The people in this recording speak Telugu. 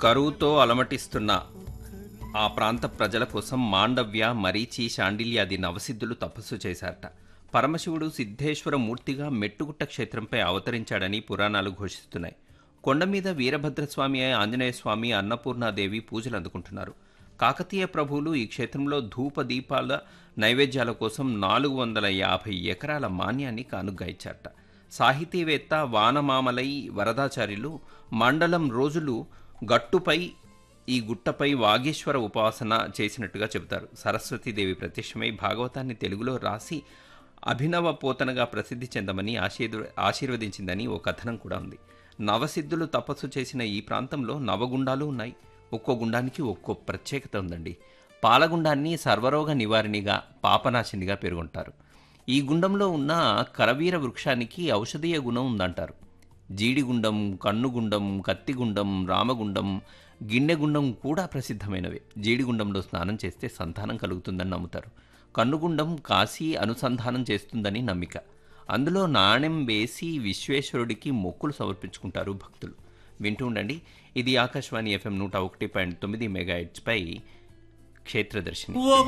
కరువుతో అలమటిస్తున్న ఆ ప్రాంత ప్రజల కోసం మాండవ్య మరీచి శాండిల్యాది నవసిద్ధులు తపస్సు చేశారట పరమశివుడు సిద్ధేశ్వర మూర్తిగా మెట్టుగుట్ట క్షేత్రంపై అవతరించాడని పురాణాలు ఘోషిస్తున్నాయి కొండ మీద వీరభద్రస్వామి ఆంజనేయ స్వామి అన్నపూర్ణాదేవి పూజలు అందుకుంటున్నారు కాకతీయ ప్రభువులు ఈ క్షేత్రంలో ధూప దీపాల నైవేద్యాల కోసం నాలుగు వందల యాభై ఎకరాల మాన్యాన్ని కానుగ్గా ఇచ్చారట సాహితీవేత్త వానమామలై వరదాచార్యులు మండలం రోజులు గట్టుపై ఈ గుట్టపై వాగేశ్వర ఉపాసన చేసినట్టుగా చెబుతారు సరస్వతీదేవి ప్రత్యక్షమై భాగవతాన్ని తెలుగులో రాసి అభినవ పోతనగా ప్రసిద్ధి చెందమని ఆశీర్వ ఆశీర్వదించిందని ఓ కథనం కూడా ఉంది నవసిద్ధులు తపస్సు చేసిన ఈ ప్రాంతంలో నవగుండాలు ఉన్నాయి ఒక్కో గుండానికి ఒక్కో ప్రత్యేకత ఉందండి పాలగుండాన్ని సర్వరోగ నివారణిగా పాపనాశినిగా పేర్కొంటారు ఈ గుండంలో ఉన్న కరవీర వృక్షానికి ఔషధీయ గుణం ఉందంటారు జీడిగుండం కన్నుగుండం కత్తిగుండం రామగుండం గిన్నెగుండం కూడా ప్రసిద్ధమైనవే జీడిగుండంలో స్నానం చేస్తే సంతానం కలుగుతుందని నమ్ముతారు కన్నుగుండం కాశీ అనుసంధానం చేస్తుందని నమ్మిక అందులో నాణెం వేసి విశ్వేశ్వరుడికి మొక్కులు సమర్పించుకుంటారు భక్తులు వింటూ ఉండండి ఇది ఆకాశవాణి ఎఫ్ఎం నూట ఒకటి పాయింట్ తొమ్మిది మెగా పై క్షేత్రదర్శిని